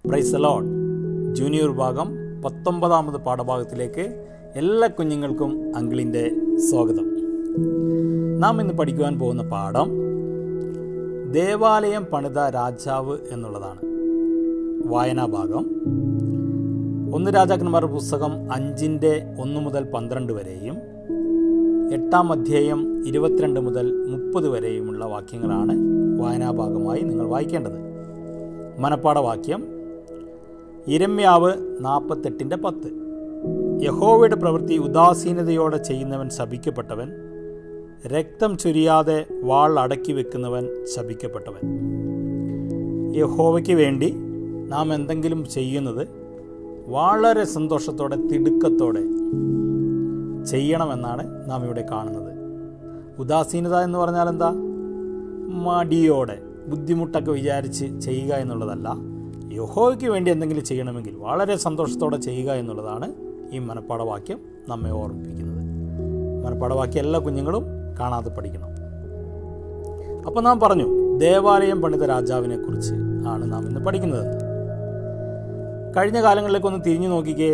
price alone junior ഭാഗം പത്തൊമ്പതാമത് പാഠഭാഗത്തിലേക്ക് എല്ലാ കുഞ്ഞുങ്ങൾക്കും അങ്കിളിൻ്റെ സ്വാഗതം നാം ഇന്ന് പഠിക്കുവാൻ പോകുന്ന പാഠം ദേവാലയം പണിത രാജാവ് എന്നുള്ളതാണ് വായനാഭാഗം ഒന്ന് രാജാക്കന്മാരുടെ പുസ്തകം അഞ്ചിൻ്റെ ഒന്ന് മുതൽ പന്ത്രണ്ട് വരെയും എട്ടാം അധ്യായം ഇരുപത്തിരണ്ട് മുതൽ മുപ്പത് വരെയുമുള്ള വാക്യങ്ങളാണ് വായനാഭാഗമായി നിങ്ങൾ വായിക്കേണ്ടത് മനപ്പാഠവാക്യം ഇരമ്യാവ് നാൽപ്പത്തെട്ടിൻ്റെ പത്ത് യഹോവയുടെ പ്രവൃത്തി ഉദാസീനതയോടെ ചെയ്യുന്നവൻ ശപിക്കപ്പെട്ടവൻ രക്തം ചൊരിയാതെ വാൾ അടക്കി വെക്കുന്നവൻ ശപിക്കപ്പെട്ടവൻ യഹോവയ്ക്ക് വേണ്ടി നാം എന്തെങ്കിലും ചെയ്യുന്നത് വളരെ സന്തോഷത്തോടെ തിടുക്കത്തോടെ ചെയ്യണമെന്നാണ് നാം ഇവിടെ കാണുന്നത് ഉദാസീനത എന്ന് പറഞ്ഞാൽ എന്താ മടിയോടെ ബുദ്ധിമുട്ടൊക്കെ വിചാരിച്ച് ചെയ്യുക എന്നുള്ളതല്ല യഹോയ്ക്ക് വേണ്ടി എന്തെങ്കിലും ചെയ്യണമെങ്കിൽ വളരെ സന്തോഷത്തോടെ ചെയ്യുക എന്നുള്ളതാണ് ഈ മനപ്പാഠവാക്യം നമ്മെ ഓർമ്മിപ്പിക്കുന്നത് മനപ്പാഠവാക്യം എല്ലാ കുഞ്ഞുങ്ങളും കാണാതെ പഠിക്കണം അപ്പോൾ നാം പറഞ്ഞു ദേവാലയം പണിത രാജാവിനെ കുറിച്ച് ആണ് നാം ഇന്ന് പഠിക്കുന്നതെന്ന് കഴിഞ്ഞ കാലങ്ങളിലേക്കൊന്ന് തിരിഞ്ഞു നോക്കിക്കേ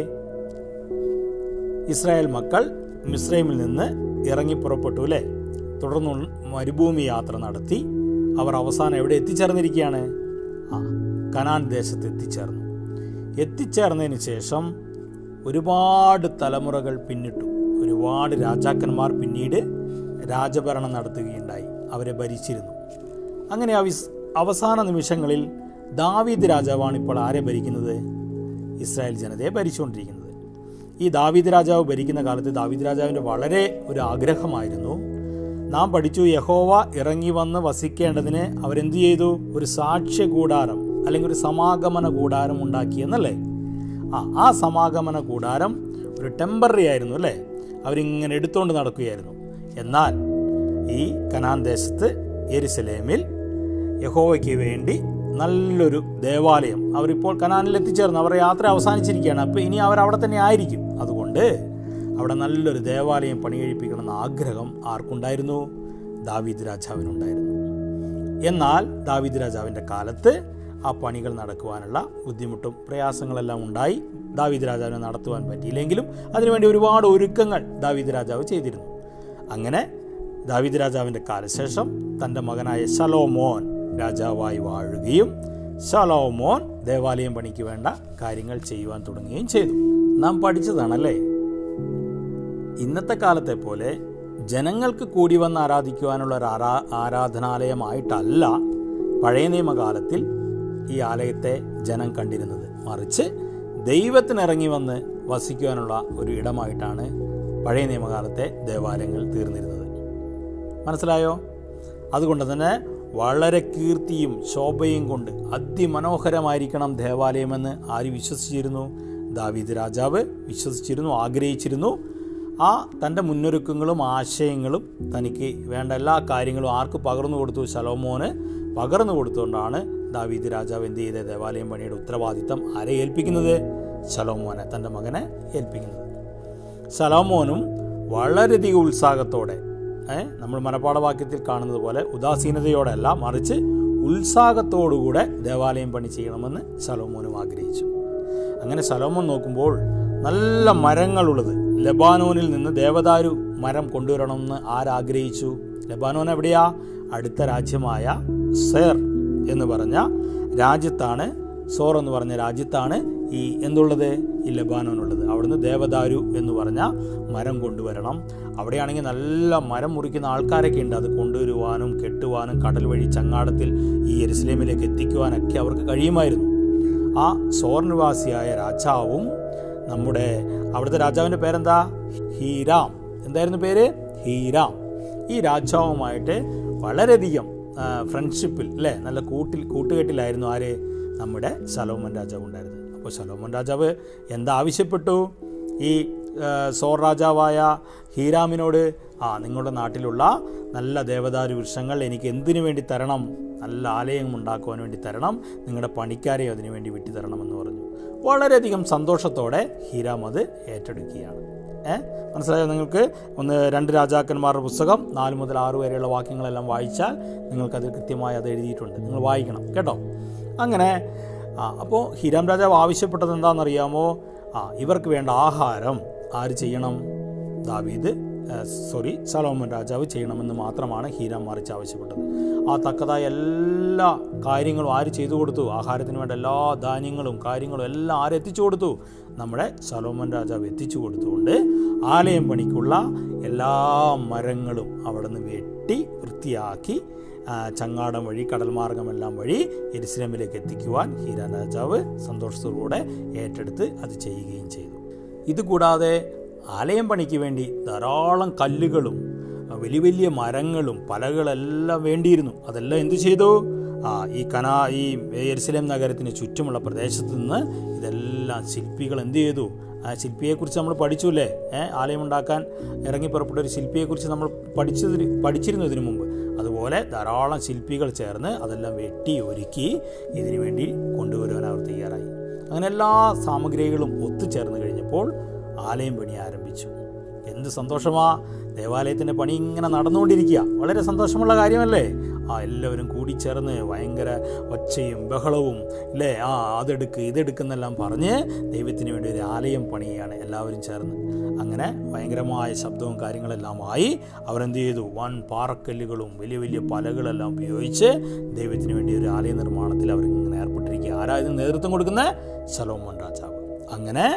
ഇസ്രായേൽ മക്കൾ മിസ്രൈമിൽ നിന്ന് ഇറങ്ങി പുറപ്പെട്ടു അല്ലേ തുടർന്ന് മരുഭൂമി യാത്ര നടത്തി അവർ അവസാനം എവിടെ എത്തിച്ചേർന്നിരിക്കുകയാണ് ആ കനാൻ ദേശത്ത് എത്തിച്ചേർന്നു എത്തിച്ചേർന്നതിന് ശേഷം ഒരുപാട് തലമുറകൾ പിന്നിട്ടു ഒരുപാട് രാജാക്കന്മാർ പിന്നീട് രാജഭരണം നടത്തുകയുണ്ടായി അവരെ ഭരിച്ചിരുന്നു അങ്ങനെ അവിസ് അവസാന നിമിഷങ്ങളിൽ ദാവീദ് രാജാവാണ് ഇപ്പോൾ ആരെ ഭരിക്കുന്നത് ഇസ്രായേൽ ജനതയെ ഭരിച്ചുകൊണ്ടിരിക്കുന്നത് ഈ ദാവീദ് രാജാവ് ഭരിക്കുന്ന കാലത്ത് ദാവീദ് രാജാവിൻ്റെ വളരെ ഒരു ആഗ്രഹമായിരുന്നു നാം പഠിച്ചു യഹോവ ഇറങ്ങി വന്ന് വസിക്കേണ്ടതിന് അവരെന്ത് ചെയ്തു ഒരു സാക്ഷ്യ കൂടാരം അല്ലെങ്കിൽ ഒരു സമാഗമന കൂടാരം ഉണ്ടാക്കി എന്നല്ലേ ആ ആ സമാഗമന കൂടാരം ഒരു ടെമ്പററി ആയിരുന്നു അല്ലേ അവരിങ്ങനെ എടുത്തുകൊണ്ട് നടക്കുകയായിരുന്നു എന്നാൽ ഈ കനാൻ ദേശത്ത് എരുസലേമിൽ യഹോവയ്ക്ക് വേണ്ടി നല്ലൊരു ദേവാലയം അവരിപ്പോൾ കനാനിൽ എത്തിച്ചേർന്നു അവരുടെ യാത്ര അവസാനിച്ചിരിക്കുകയാണ് അപ്പോൾ ഇനി അവർ അവിടെ തന്നെ ആയിരിക്കും അതുകൊണ്ട് അവിടെ നല്ലൊരു ദേവാലയം പണി കഴിപ്പിക്കണമെന്ന ആഗ്രഹം ആർക്കുണ്ടായിരുന്നു ദാവീദ് രാജാവിനുണ്ടായിരുന്നു എന്നാൽ ദാവീദ് രാജാവിൻ്റെ കാലത്ത് ആ പണികൾ നടക്കുവാനുള്ള ബുദ്ധിമുട്ടും പ്രയാസങ്ങളെല്ലാം ഉണ്ടായി ദാവീദ് രാജാവിനെ നടത്തുവാൻ പറ്റിയില്ലെങ്കിലും അതിനുവേണ്ടി ഒരുപാട് ഒരുക്കങ്ങൾ ദാവീദ് രാജാവ് ചെയ്തിരുന്നു അങ്ങനെ ദാവീദ് രാജാവിൻ്റെ കാലശേഷം തൻ്റെ മകനായ ശലോമോൻ രാജാവായി വാഴുകയും ശലോമോൻ ദേവാലയം പണിക്ക് വേണ്ട കാര്യങ്ങൾ ചെയ്യുവാൻ തുടങ്ങുകയും ചെയ്തു നാം പഠിച്ചതാണല്ലേ ഇന്നത്തെ കാലത്തെ പോലെ ജനങ്ങൾക്ക് കൂടി വന്ന് ആരാധിക്കുവാനുള്ള ഒരു ആരാ ആരാധനാലയമായിട്ടല്ല പഴയ നിയമകാലത്തിൽ ഈ ആലയത്തെ ജനം കണ്ടിരുന്നത് മറിച്ച് ദൈവത്തിന് ഇറങ്ങി വന്ന് വസിക്കുവാനുള്ള ഒരു ഇടമായിട്ടാണ് പഴയ നിയമകാലത്തെ ദേവാലയങ്ങൾ തീർന്നിരുന്നത് മനസ്സിലായോ അതുകൊണ്ട് തന്നെ വളരെ കീർത്തിയും ശോഭയും കൊണ്ട് അതിമനോഹരമായിരിക്കണം ദേവാലയമെന്ന് ആര് വിശ്വസിച്ചിരുന്നു ദാവീദ് രാജാവ് വിശ്വസിച്ചിരുന്നു ആഗ്രഹിച്ചിരുന്നു ആ തൻ്റെ മുന്നൊരുക്കങ്ങളും ആശയങ്ങളും തനിക്ക് വേണ്ട എല്ലാ കാര്യങ്ങളും ആർക്ക് പകർന്നു കൊടുത്തു ശലോമോന് പകർന്നു കൊടുത്തുകൊണ്ടാണ് ദാവീദ് രാജാവ് എന്ത് ചെയ്ത ദേവാലയം പണിയുടെ ഉത്തരവാദിത്തം ആരെ ഏൽപ്പിക്കുന്നത് ശലോമോനെ തൻ്റെ മകനെ ഏൽപ്പിക്കുന്നത് ശലോമോനും വളരെയധികം ഉത്സാഹത്തോടെ നമ്മൾ മനപാഠവാക്യത്തിൽ കാണുന്നത് പോലെ ഉദാസീനതയോടെയല്ല മറിച്ച് ഉത്സാഹത്തോടുകൂടെ ദേവാലയം പണി ചെയ്യണമെന്ന് ശലോമോനും ആഗ്രഹിച്ചു അങ്ങനെ ശലോമോൻ നോക്കുമ്പോൾ നല്ല മരങ്ങളുള്ളത് ലബാനോനിൽ നിന്ന് ദേവദാരു മരം കൊണ്ടുവരണമെന്ന് ആരാഗ്രഹിച്ചു ലബാനോൻ എവിടെയാ അടുത്ത രാജ്യമായ സേർ എന്ന് പറഞ്ഞ രാജ്യത്താണ് സോർ എന്ന് പറഞ്ഞ രാജ്യത്താണ് ഈ എന്തുള്ളത് ഈ ലബാനോനുള്ളത് അവിടുന്ന് ദേവദാരു എന്ന് പറഞ്ഞ മരം കൊണ്ടുവരണം അവിടെയാണെങ്കിൽ നല്ല മരം മുറിക്കുന്ന ആൾക്കാരൊക്കെ ഉണ്ട് അത് കൊണ്ടുവരുവാനും കെട്ടുവാനും കടൽ വഴി ചങ്ങാടത്തിൽ ഈ എരുസലേമിലേക്ക് എത്തിക്കുവാനൊക്കെ അവർക്ക് കഴിയുമായിരുന്നു ആ സോർ നിവാസിയായ രാജാവും നമ്മുടെ അവിടുത്തെ രാജാവിൻ്റെ പേരെന്താ ഹീരാം എന്തായിരുന്നു പേര് ഹീരാം ഈ രാജാവുമായിട്ട് വളരെയധികം ഫ്രണ്ട്ഷിപ്പിൽ അല്ലേ നല്ല കൂട്ടിൽ കൂട്ടുകെട്ടിലായിരുന്നു ആര് നമ്മുടെ ശലോമൻ രാജാവ് ഉണ്ടായിരുന്നത് അപ്പോൾ ശലോമൻ രാജാവ് എന്താവശ്യപ്പെട്ടു ഈ സോർ രാജാവായ ഹീരാമിനോട് ആ നിങ്ങളുടെ നാട്ടിലുള്ള നല്ല ദേവദാരു വൃക്ഷങ്ങൾ എനിക്ക് എന്തിനു വേണ്ടി തരണം നല്ല ആലയം ഉണ്ടാക്കുവാൻ വേണ്ടി തരണം നിങ്ങളുടെ പണിക്കാരെയും അതിനു വേണ്ടി വിട്ടു തരണമെന്ന് പറഞ്ഞു വളരെയധികം സന്തോഷത്തോടെ ഹീരാം അത് ഏറ്റെടുക്കുകയാണ് ഏ മനസ്സിലായോ നിങ്ങൾക്ക് ഒന്ന് രണ്ട് രാജാക്കന്മാരുടെ പുസ്തകം നാല് മുതൽ ആറ് വരെയുള്ള വാക്യങ്ങളെല്ലാം വായിച്ചാൽ നിങ്ങൾക്കത് കൃത്യമായി അത് എഴുതിയിട്ടുണ്ട് നിങ്ങൾ വായിക്കണം കേട്ടോ അങ്ങനെ ആ അപ്പോൾ ഹീരാം രാജാവ് ആവശ്യപ്പെട്ടത് എന്താണെന്നറിയാമോ ആ ഇവർക്ക് വേണ്ട ആഹാരം ആര് ചെയ്യണം ദാവീദ് സോറി സലോമൻ രാജാവ് ചെയ്യണമെന്ന് മാത്രമാണ് ഹീരാം മറിച്ച് ആവശ്യപ്പെട്ടത് ആ തക്കതായ എല്ലാ കാര്യങ്ങളും ആര് ചെയ്തു കൊടുത്തു ആഹാരത്തിന് വേണ്ട എല്ലാ ധാന്യങ്ങളും കാര്യങ്ങളും എല്ലാം ആര് എത്തിച്ചു കൊടുത്തു നമ്മുടെ സലോമൻ രാജാവ് എത്തിച്ചു കൊടുത്തുകൊണ്ട് ആലയം പണിക്കുള്ള എല്ലാ മരങ്ങളും അവിടെ നിന്ന് വെട്ടി വൃത്തിയാക്കി ആ, ചങ്ങാടം വഴി കടൽ മാർഗമെല്ലാം വഴി എരിശ്രമിലേക്ക് എത്തിക്കുവാൻ ഹീരാ രാജാവ് സന്തോഷത്തോടുകൂടെ ഏറ്റെടുത്ത് അത് ചെയ്യുകയും ചെയ്തു ഇതുകൂടാതെ ആലയം പണിക്ക് വേണ്ടി ധാരാളം കല്ലുകളും ആ, വലിയ വലിയ മരങ്ങളും പലകളെല്ലാം വേണ്ടിയിരുന്നു അതെല്ലാം എന്തു ചെയ്തു ആ ഈ കനാ ഈ എരുസലേം നഗരത്തിന് ചുറ്റുമുള്ള പ്രദേശത്ത് നിന്ന് ഇതെല്ലാം ശില്പികൾ എന്ത് ചെയ്തു ആ ശില്പിയെക്കുറിച്ച് നമ്മൾ പഠിച്ചുല്ലേ ഏഹ് ആലയം ഉണ്ടാക്കാൻ ഇറങ്ങി പുറപ്പെട്ട ഒരു ശില്പിയെക്കുറിച്ച് നമ്മൾ പഠിച്ചതിന് പഠിച്ചിരുന്നു ഇതിനു മുമ്പ് അതുപോലെ ധാരാളം ശില്പികൾ ചേർന്ന് അതെല്ലാം വെട്ടി ഒരുക്കി ഇതിനു വേണ്ടി കൊണ്ടുവരുവാൻ അവർ തയ്യാറായി അങ്ങനെ എല്ലാ സാമഗ്രികളും ഒത്തുചേർന്ന് കഴിഞ്ഞപ്പോൾ ആലയം പണി ആരംഭിച്ചു എന്ത് സന്തോഷമാ ദേവാലയത്തിൻ്റെ പണി ഇങ്ങനെ നടന്നുകൊണ്ടിരിക്കുക വളരെ സന്തോഷമുള്ള കാര്യമല്ലേ ആ എല്ലാവരും കൂടിച്ചേർന്ന് ഭയങ്കര ഒച്ചയും ബഹളവും ഇല്ലേ ആ അതെടുക്ക് ഇതെടുക്കെന്നെല്ലാം പറഞ്ഞ് ദൈവത്തിന് വേണ്ടി ഒരു ആലയം പണിയാണ് എല്ലാവരും ചേർന്ന് അങ്ങനെ ഭയങ്കരമായ ശബ്ദവും കാര്യങ്ങളെല്ലാമായി അവരെന്ത് ചെയ്തു വൻ പാറക്കല്ലുകളും വലിയ വലിയ പലകളെല്ലാം ഉപയോഗിച്ച് ദൈവത്തിന് വേണ്ടി ഒരു ആലയ നിർമ്മാണത്തിൽ അവരിങ്ങനെ ഏർപ്പെട്ടിരിക്കുക ആരാ ഇതിന് നേതൃത്വം കൊടുക്കുന്നത് സലോമോൻ രാജാവ് അങ്ങനെ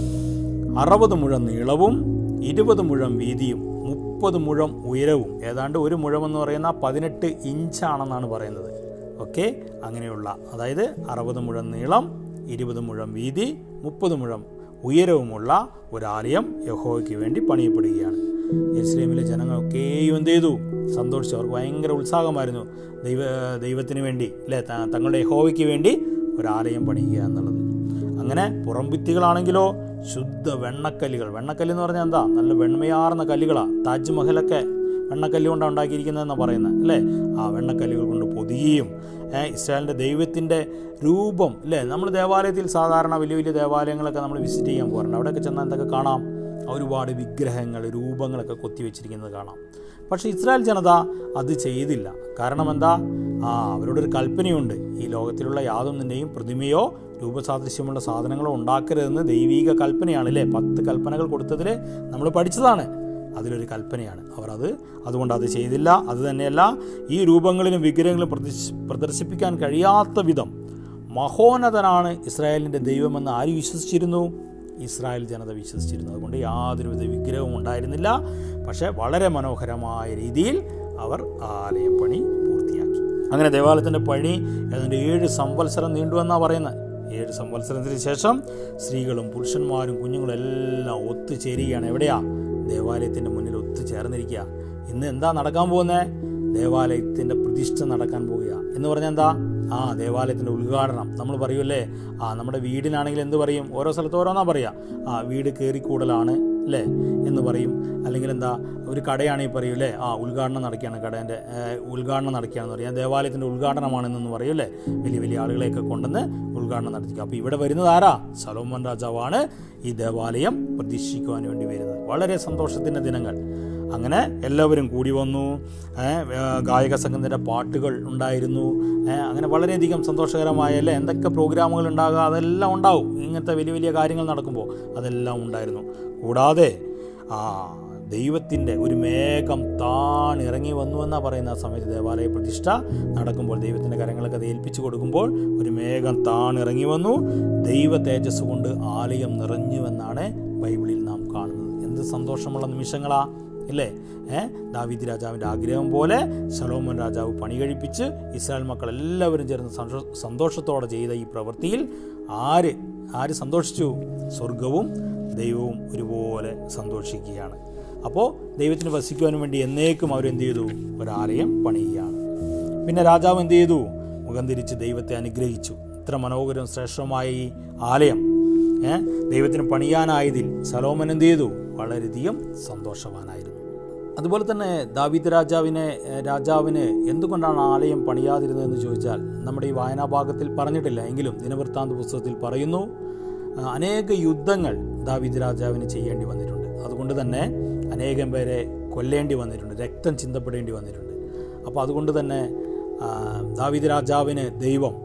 അറുപത് മുഴം നീളവും ഇരുപത് മുഴം വീതിയും മുപ്പത് മുഴം ഉയരവും ഏതാണ്ട് ഒരു മുഴം എന്ന് പറയുന്ന പതിനെട്ട് ഇഞ്ചാണെന്നാണ് പറയുന്നത് ഓക്കെ അങ്ങനെയുള്ള അതായത് അറുപത് മുഴം നീളം ഇരുപത് മുഴം വീതി മുപ്പത് മുഴം ഉയരവുമുള്ള ഒരാലയം യഹോയ്ക്ക് വേണ്ടി പണിയപ്പെടുകയാണ് യെരുസലേമിലെ ജനങ്ങളൊക്കെയും എന്ത് ചെയ്തു സന്തോഷിച്ചു അവർക്ക് ഭയങ്കര ഉത്സാഹമായിരുന്നു ദൈവ ദൈവത്തിന് വേണ്ടി അല്ലേ ത- തങ്ങളുടെ യഹോവയ്ക്ക് വേണ്ടി ഒരാലയം പണിയുക എന്നുള്ളത് അങ്ങനെ പുറംഭിത്തികളാണെങ്കിലോ ശുദ്ധ വെണ്ണക്കല്ലുകൾ വെണ്ണക്കല്ല് എന്ന് പറഞ്ഞാൽ എന്താ നല്ല വെണ്മയാർന്ന കല്ലുകളാണ് താജ്മഹലൊക്കെ വെണ്ണക്കല്ല് കൊണ്ടാണ് ഉണ്ടാക്കിയിരിക്കുന്നതെന്നാണ് പറയുന്നത് അല്ലേ ആ വെണ്ണക്കല്ലുകൾ കൊണ്ട് പൊതിയുകയും ഏഹ് ഇസ്രായേലിൻ്റെ ദൈവത്തിൻ്റെ രൂപം അല്ലേ നമ്മൾ ദേവാലയത്തിൽ സാധാരണ വലിയ വലിയ ദേവാലയങ്ങളൊക്കെ നമ്മൾ വിസിറ്റ് ചെയ്യാൻ പോകാറുണ്ട് അവിടെയൊക്കെ ചെന്നാൽ എന്തൊക്കെ കാണാം ഒരുപാട് വിഗ്രഹങ്ങൾ രൂപങ്ങളൊക്കെ കൊത്തിവെച്ചിരിക്കുന്നത് കാണാം പക്ഷേ ഇസ്രായേൽ ജനത അത് ചെയ്തില്ല കാരണം എന്താ ആ അവരോടൊരു കൽപ്പനയുണ്ട് ഈ ലോകത്തിലുള്ള യാതൊന്നിൻ്റെയും പ്രതിമയോ രൂപസാദൃശ്യമുള്ള സാധനങ്ങളോ ഉണ്ടാക്കരുതെന്ന് ദൈവീക കൽപ്പനയാണ് അല്ലേ പത്ത് കൽപ്പനകൾ കൊടുത്തതിൽ നമ്മൾ പഠിച്ചതാണ് അതിലൊരു കൽപ്പനയാണ് അവർ അത് അതുകൊണ്ട് അത് ചെയ്തില്ല അത് തന്നെയല്ല ഈ രൂപങ്ങളിലും വിഗ്രഹങ്ങളും പ്രദർശി- പ്രദർശിപ്പിക്കാൻ കഴിയാത്ത വിധം മഹോന്നതനാണ് ഇസ്രായേലിൻ്റെ ദൈവമെന്ന് ആര് വിശ്വസിച്ചിരുന്നു ഇസ്രായേൽ ജനത വിശ്വസിച്ചിരുന്നു അതുകൊണ്ട് യാതൊരുവിധ വിഗ്രഹവും ഉണ്ടായിരുന്നില്ല പക്ഷേ വളരെ മനോഹരമായ രീതിയിൽ അവർ ആലയം പണി പൂർത്തിയാക്കി അങ്ങനെ ദേവാലയത്തിൻ്റെ പണി ഏതാണ്ട് ഏഴ് സംവത്സരം നീണ്ടുവെന്നാണ് പറയുന്നത് ഏഴ് സംവത്സരത്തിന് ശേഷം സ്ത്രീകളും പുരുഷന്മാരും കുഞ്ഞുങ്ങളും എല്ലാം ഒത്തുചേരുകയാണ് എവിടെയാ ദേവാലയത്തിൻ്റെ മുന്നിൽ ഒത്തുചേർന്നിരിക്കുക ഇന്ന് എന്താ നടക്കാൻ പോകുന്നത് ദേവാലയത്തിൻ്റെ പ്രതിഷ്ഠ നടക്കാൻ പോവുക എന്ന് പറഞ്ഞാൽ എന്താ ആ ദേവാലയത്തിൻ്റെ ഉദ്ഘാടനം നമ്മൾ പറയുമല്ലേ ആ നമ്മുടെ വീടിനാണെങ്കിൽ എന്ത് പറയും ഓരോ സ്ഥലത്ത് ഓരോന്നാ പറയുക ആ വീട് കയറിക്കൂടലാണ് അല്ലേ എന്ന് പറയും അല്ലെങ്കിൽ എന്താ ഒരു കടയാണെങ്കിൽ പറയും അല്ലേ ആ ഉദ്ഘാടനം നടക്കുകയാണ് കടേൻ്റെ ഉദ്ഘാടനം നടക്കുകയാണെന്ന് പറയും ദേവാലയത്തിൻ്റെ ഉദ്ഘാടനമാണെന്ന് പറയും അല്ലേ വലിയ വലിയ ആളുകളെയൊക്കെ കൊണ്ടുവന്ന് ഉദ്ഘാടനം നടത്തിക്കുക അപ്പോൾ ഇവിടെ വരുന്നത് ആരാ സലോമൻ രാജാവാണ് ഈ ദേവാലയം പ്രതീക്ഷിക്കുവാൻ വേണ്ടി വരുന്നത് വളരെ സന്തോഷത്തിൻ്റെ ദിനങ്ങൾ അങ്ങനെ എല്ലാവരും കൂടി വന്നു ഏ, ഏ, ഗായക സംഘത്തിൻ്റെ പാട്ടുകൾ ഉണ്ടായിരുന്നു ഏ, അങ്ങനെ വളരെയധികം സന്തോഷകരമായ അല്ലേ എന്തൊക്കെ പ്രോഗ്രാമുകൾ ഉണ്ടാകുക അതെല്ലാം ഉണ്ടാവും ഇങ്ങനത്തെ വലിയ വലിയ കാര്യങ്ങൾ നടക്കുമ്പോൾ അതെല്ലാം ഉണ്ടായിരുന്നു കൂടാതെ ആ ദൈവത്തിൻ്റെ ഒരു മേഘം താണിറങ്ങി വന്നു എന്നാണ് പറയുന്ന ആ സമയത്ത് ദേവാലയ പ്രതിഷ്ഠ നടക്കുമ്പോൾ ദൈവത്തിൻ്റെ കരങ്ങളൊക്കെ അത് ഏൽപ്പിച്ചു കൊടുക്കുമ്പോൾ ഒരു മേഘം താണിറങ്ങി വന്നു ദൈവ തേജസ് കൊണ്ട് ആലയം നിറഞ്ഞുവെന്നാണ് ബൈബിളിൽ നാം കാണുന്നത് എന്ത് സന്തോഷമുള്ള നിമിഷങ്ങളാ ഇല്ലേ ഏ ദാവീദ് രാജാവിൻ്റെ ആഗ്രഹം പോലെ ശലോമൻ രാജാവ് പണി കഴിപ്പിച്ച് ഇസ്രായേൽ മക്കൾ എല്ലാവരും ചേർന്ന് സന്തോഷ- സന്തോഷത്തോടെ ചെയ്ത ഈ പ്രവൃത്തിയിൽ ആര് ആര് സന്തോഷിച്ചു സ്വർഗവും ദൈവവും ഒരുപോലെ സന്തോഷിക്കുകയാണ് അപ്പോൾ ദൈവത്തിന് വസിക്കുവാൻ വേണ്ടി എന്നേക്കും അവരെന്ത് ചെയ്തു ഒരാലയം പണിയുകയാണ് പിന്നെ രാജാവ് എന്ത് ചെയ്തു മുഖം തിരിച്ച് ദൈവത്തെ അനുഗ്രഹിച്ചു ഇത്ര മനോഹരവും ശ്രേഷ്ഠമായ ഈ ആലയം ഏ ദൈവത്തിന് പണിയാനായതിൽ സലോമൻ എന്ത് ചെയ്തു വളരെയധികം സന്തോഷവാനായിരുന്നു അതുപോലെ തന്നെ ദാവീദ് രാജാവിനെ ഏ, രാജാവിന് എന്തുകൊണ്ടാണ് ആലയം പണിയാതിരുന്നതെന്ന് ചോദിച്ചാൽ നമ്മുടെ ഈ വായനാഭാഗത്തിൽ പറഞ്ഞിട്ടില്ല എങ്കിലും ദിനവൃത്താന്ത പുസ്തകത്തിൽ പറയുന്നു ആ, അനേക യുദ്ധങ്ങൾ ദാവീദ് രാജാവിന് ചെയ്യേണ്ടി വന്നിട്ടുണ്ട് അതുകൊണ്ട് തന്നെ അനേകം പേരെ കൊല്ലേണ്ടി വന്നിട്ടുണ്ട് രക്തം ചിന്തപ്പെടേണ്ടി വന്നിട്ടുണ്ട് അപ്പോൾ അതുകൊണ്ട് തന്നെ ആ, ദാവീദ് രാജാവിന് ദൈവം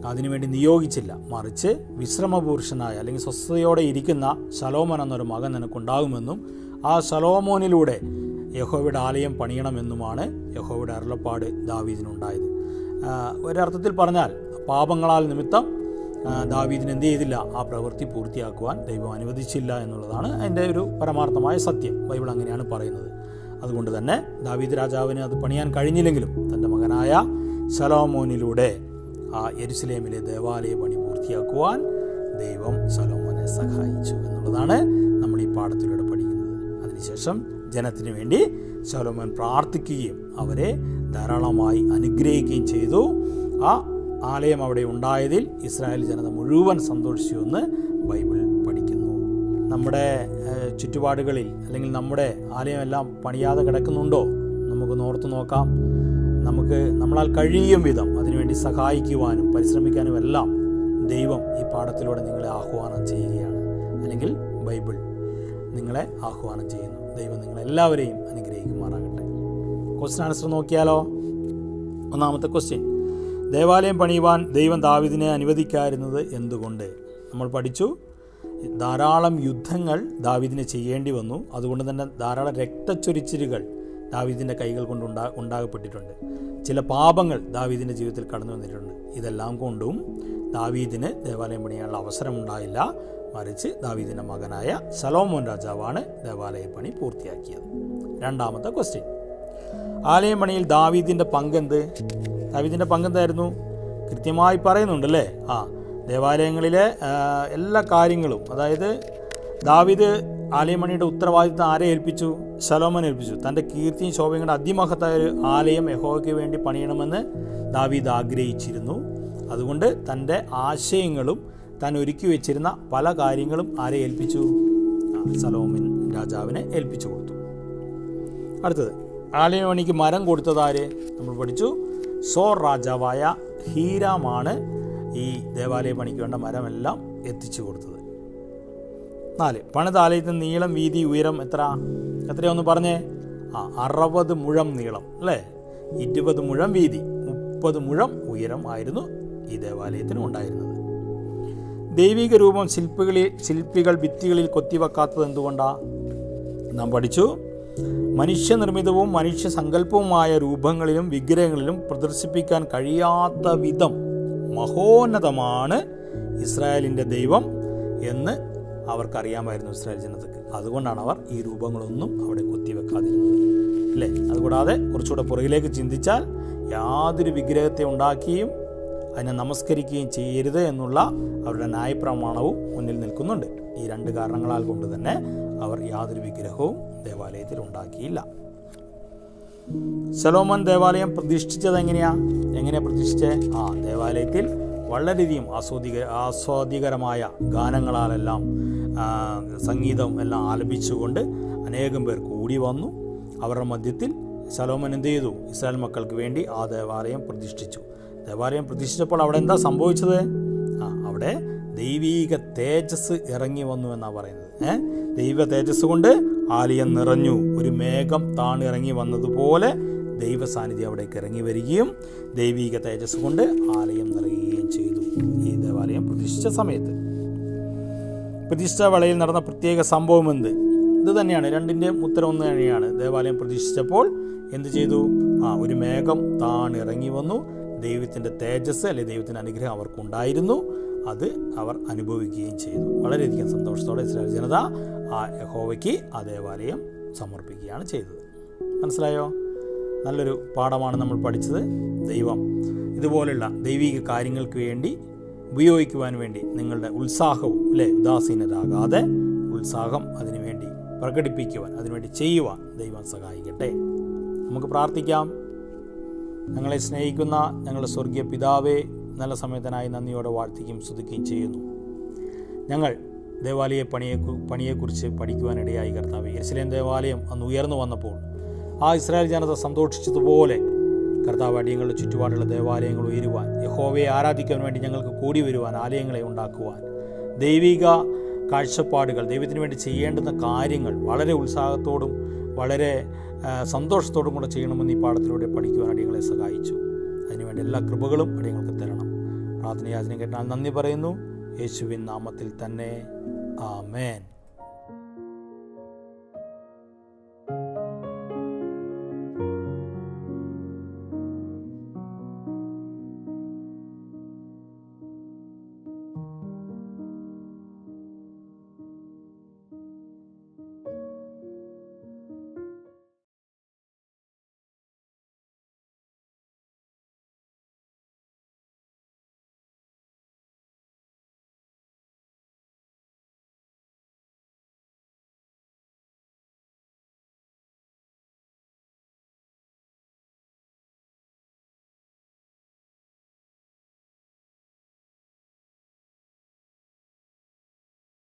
അതിനുവേണ്ടി നിയോഗിച്ചില്ല മറിച്ച് വിശ്രമപുരുഷനായ അല്ലെങ്കിൽ സ്വസ്ഥതയോടെ ഇരിക്കുന്ന ശലോമൻ എന്നൊരു മകൻ നിനക്കുണ്ടാകുമെന്നും ആ ശലോമോനിലൂടെ യഹോവയുടെ ആലയം പണിയണമെന്നുമാണ് യഹോവയുടെ അരുളപ്പാട് ദാവീദിനുണ്ടായത് ആ, ഒരർത്ഥത്തിൽ പറഞ്ഞാൽ പാപങ്ങളാൽ നിമിത്തം ആ, ദാവീദിന് എന്ത് ചെയ്തില്ല ആ പ്രവൃത്തി പൂർത്തിയാക്കുവാൻ ദൈവം അനുവദിച്ചില്ല എന്നുള്ളതാണ് അതിൻ്റെ ഒരു പരമാർത്ഥമായ സത്യം ബൈബിൾ അങ്ങനെയാണ് പറയുന്നത് അതുകൊണ്ട് തന്നെ ദാവീദ് രാജാവിന് അത് പണിയാൻ കഴിഞ്ഞില്ലെങ്കിലും തൻ്റെ മകനായ ശലോമോനിലൂടെ ആ യെരുസലേമിലെ ദേവാലയ പണി പൂർത്തിയാക്കുവാൻ ദൈവം ശലോമോനെ സഹായിച്ചു എന്നുള്ളതാണ് നമ്മൾ ഈ പാഠത്തിലൂടെ പഠിക്കുന്നത് അതിനുശേഷം ജനത്തിന് വേണ്ടി ശലോമോൻ പ്രാർത്ഥിക്കുകയും അവരെ ധാരാളമായി അനുഗ്രഹിക്കുകയും ചെയ്തു ആ ആലയം അവിടെ ഉണ്ടായതിൽ ഇസ്രായേൽ ജനത മുഴുവൻ സന്തോഷിച്ചു എന്ന് ബൈബിൾ പഠിക്കുന്നു നമ്മുടെ ഏഹ്, ചുറ്റുപാടുകളിൽ അല്ലെങ്കിൽ നമ്മുടെ ആലയമെല്ലാം പണിയാതെ കിടക്കുന്നുണ്ടോ നമുക്ക് ഓർത്ത് നോക്കാം നമുക്ക് നമ്മളാൽ കഴിയും വിധം അതിനുവേണ്ടി സഹായിക്കുവാനും പരിശ്രമിക്കാനും എല്ലാം ദൈവം ഈ പാഠത്തിലൂടെ നിങ്ങളെ ആഹ്വാനം ചെയ്യുകയാണ് അല്ലെങ്കിൽ ബൈബിൾ നിങ്ങളെ ആഹ്വാനം ചെയ്യുന്നു ദൈവം നിങ്ങളെല്ലാവരെയും അനുഗ്രഹിക്കുമാറാകട്ടെ ക്വസ്റ്റ്യൻ ആൻസർ നോക്കിയാലോ ഒന്നാമത്തെ ക്വസ്റ്റ്യൻ ദേവാലയം പണിയുവാൻ ദൈവം ദാവിദിനെ അനുവദിക്കാതിരുന്നത് എന്തുകൊണ്ട് നമ്മൾ പഠിച്ചു ധാരാളം യുദ്ധങ്ങൾ ദാവിദിന് ചെയ്യേണ്ടി വന്നു അതുകൊണ്ട് തന്നെ ധാരാളം രക്തച്ചൊരിച്ചിലുകൾ ദാവീദിൻ്റെ കൈകൾ കൊണ്ട് ഉണ്ടാ ഉണ്ടാകപ്പെട്ടിട്ടുണ്ട് ചില പാപങ്ങൾ ദാവീദിൻ്റെ ജീവിതത്തിൽ കടന്നു വന്നിട്ടുണ്ട് ഇതെല്ലാം കൊണ്ടും ദാവീദിന് ദേവാലയം പണിയാനുള്ള അവസരമുണ്ടായില്ല മറിച്ച് ദാവീദിൻ്റെ മകനായ സലോമോൻ രാജാവാണ് ദേവാലയ പണി പൂർത്തിയാക്കിയത് രണ്ടാമത്തെ ക്വസ്റ്റ്യൻ ആലയം പണിയിൽ ദാവീദിൻ്റെ പങ്കെന്ത് ദാവീദിൻ്റെ പങ്കെന്തായിരുന്നു കൃത്യമായി പറയുന്നുണ്ടല്ലേ ആ ദേവാലയങ്ങളിലെ ആ, എല്ലാ കാര്യങ്ങളും അതായത് ദാവീദ് ആലയമണിയുടെ ഉത്തരവാദിത്തം ആരെ ഏൽപ്പിച്ചു ശലോമൻ ഏൽപ്പിച്ചു തൻ്റെ കീർത്തിയും ശോഭയും കൊണ്ട് അതിമഹത്തായ ഒരു ആലയം യഹോവയ്ക്ക് വേണ്ടി പണിയണമെന്ന് ദാവീദ് ആഗ്രഹിച്ചിരുന്നു അതുകൊണ്ട് തൻ്റെ ആശയങ്ങളും താൻ ഒരുക്കി വെച്ചിരുന്ന പല കാര്യങ്ങളും ആരെ ഏൽപ്പിച്ചു ആ, സലോമൻ രാജാവിനെ ഏൽപ്പിച്ചു കൊടുത്തു അടുത്തത് ആലയമണിക്ക് മരം കൊടുത്തതാര് നമ്മൾ പഠിച്ചു സോർ രാജാവായ ഹീരാമാണ് ഈ ദേവാലയ പണിക്ക് വേണ്ട മരമെല്ലാം എത്തിച്ചു കൊടുത്തത് നാല് പണിത ആലയത്തിന് നീളം വീതി ഉയരം എത്ര എത്രയൊന്ന് പറഞ്ഞേ ആ അറുപത് മുഴം നീളം അല്ലേ ഇരുപത് മുഴം വീതി മുപ്പത് മുഴം ഉയരം ആയിരുന്നു ഈ ദേവാലയത്തിന് ഉണ്ടായിരുന്നത് ദൈവിക രൂപം ശില്പികളിൽ ശില്പികൾ ഭിത്തികളിൽ കൊത്തിവെക്കാത്തത് എന്തുകൊണ്ടാ നാം പഠിച്ചു മനുഷ്യനിർമ്മിതവും മനുഷ്യ സങ്കല്പവുമായ രൂപങ്ങളിലും വിഗ്രഹങ്ങളിലും പ്രദർശിപ്പിക്കാൻ കഴിയാത്ത വിധം മഹോന്നതമാണ് ഇസ്രായേലിൻ്റെ ദൈവം എന്ന് അവർക്കറിയാമായിരുന്നു ഇസ്രായേൽ ജനതയ്ക്ക് അതുകൊണ്ടാണ് അവർ ഈ രൂപങ്ങളൊന്നും അവിടെ കൊത്തിവെക്കാതിരുന്നത് അല്ലേ അതുകൂടാതെ കുറച്ചുകൂടെ പുറകിലേക്ക് ചിന്തിച്ചാൽ യാതൊരു വിഗ്രഹത്തെ ഉണ്ടാക്കിയും അതിനെ നമസ്കരിക്കുകയും ചെയ്യരുത് എന്നുള്ള അവരുടെ ന്യായപ്രമാണവും മുന്നിൽ നിൽക്കുന്നുണ്ട് ഈ രണ്ട് കാരണങ്ങളാൽ കൊണ്ട് തന്നെ അവർ യാതൊരു വിഗ്രഹവും ദേവാലയത്തിൽ ഉണ്ടാക്കിയില്ല സലോമൻ ദേവാലയം പ്രതിഷ്ഠിച്ചത് എങ്ങനെയാ എങ്ങനെയാ പ്രതിഷ്ഠിച്ചേ ആ ദേവാലയത്തിൽ വളരെയധികം ആസ്വാദിക ആസ്വാദികരമായ ഗാനങ്ങളാലെല്ലാം ആ, സംഗീതം എല്ലാം ആലപിച്ചുകൊണ്ട് അനേകം പേർ കൂടി വന്നു അവരുടെ മധ്യത്തിൽ സലോമൻ എന്ത് ചെയ്തു ഇസ്രായേൽ മക്കൾക്ക് വേണ്ടി ആ ദേവാലയം പ്രതിഷ്ഠിച്ചു ദേവാലയം പ്രതിഷ്ഠിച്ചപ്പോൾ അവിടെ എന്താ സംഭവിച്ചത് ആ അവിടെ ദൈവീക തേജസ് ഇറങ്ങി വന്നു എന്നാണ് പറയുന്നത് ഏ ദൈവ തേജസ് കൊണ്ട് ആലയം നിറഞ്ഞു ഒരു മേഘം താണിറങ്ങി വന്നതുപോലെ ദൈവ സാന്നിധ്യം അവിടേക്ക് ഇറങ്ങി വരികയും ദൈവീക തേജസ് കൊണ്ട് ആലയം നിറയുകയും ചെയ്തു ഈ ദേവാലയം പ്രതിഷ്ഠിച്ച സമയത്ത് പ്രതിഷ്ഠാ വേളയിൽ നടന്ന പ്രത്യേക സംഭവം എന്ത് ഇത് തന്നെയാണ് രണ്ടിൻ്റെ ഉത്തരം ഒന്ന് തന്നെയാണ് ദേവാലയം പ്രതിഷ്ഠിച്ചപ്പോൾ എന്ത് ചെയ്തു ആ ഒരു മേഘം താണിറങ്ങി വന്നു ദൈവത്തിൻ്റെ തേജസ് അല്ലെങ്കിൽ ദൈവത്തിൻ്റെ അനുഗ്രഹം അവർക്കുണ്ടായിരുന്നു അത് അവർ അനുഭവിക്കുകയും ചെയ്തു വളരെയധികം സന്തോഷത്തോടെ ഇസ്രായേൽ ജനത ആ യഹോവയ്ക്ക് ആ ദേവാലയം സമർപ്പിക്കുകയാണ് ചെയ്തത് മനസ്സിലായോ നല്ലൊരു പാഠമാണ് നമ്മൾ പഠിച്ചത് ദൈവം ഇതുപോലുള്ള ദൈവിക കാര്യങ്ങൾക്ക് വേണ്ടി ഉപയോഗിക്കുവാൻ വേണ്ടി നിങ്ങളുടെ ഉത്സാഹവും അല്ലേ ഉദാസീനരാകാതെ ഉത്സാഹം അതിനുവേണ്ടി പ്രകടിപ്പിക്കുവാൻ അതിനുവേണ്ടി ചെയ്യുവാൻ ദൈവം സഹായിക്കട്ടെ നമുക്ക് പ്രാർത്ഥിക്കാം ഞങ്ങളെ സ്നേഹിക്കുന്ന ഞങ്ങളുടെ സ്വർഗീയ പിതാവേ നല്ല സമയത്തിനായി നന്ദിയോടെ വാഴ്ത്തിക്കുകയും സ്തുതിക്കുകയും ചെയ്യുന്നു ഞങ്ങൾ ദേവാലയ പണിയെ പണിയെക്കുറിച്ച് പഠിക്കുവാനിടയായി കർത്താവ് യെരുസലേം ദേവാലയം അന്ന് ഉയർന്നു വന്നപ്പോൾ ആ ഇസ്രായേൽ ജനത സന്തോഷിച്ചതുപോലെ കർത്താവ് അടിയങ്ങളുടെ ചുറ്റുപാടുള്ള ദേവാലയങ്ങൾ ഉയരുവാൻ യഹോവയെ ആരാധിക്കാൻ വേണ്ടി ഞങ്ങൾക്ക് കൂടി വരുവാൻ ആലയങ്ങളെ ഉണ്ടാക്കുവാൻ ദൈവിക കാഴ്ചപ്പാടുകൾ ദൈവത്തിന് വേണ്ടി ചെയ്യേണ്ടുന്ന കാര്യങ്ങൾ വളരെ ഉത്സാഹത്തോടും വളരെ ആ, സന്തോഷത്തോടും കൂടെ ചെയ്യണമെന്ന് ഈ പാഠത്തിലൂടെ പഠിക്കുവാൻ അടിയങ്ങളെ സഹായിച്ചു അതിനുവേണ്ടി എല്ലാ കൃപകളും അടിയങ്ങൾക്ക് തരണം പ്രാർത്ഥനയാചന കേട്ടാൽ നന്ദി പറയുന്നു യേശുവിൻ നാമത്തിൽ തന്നെ ആമേൻ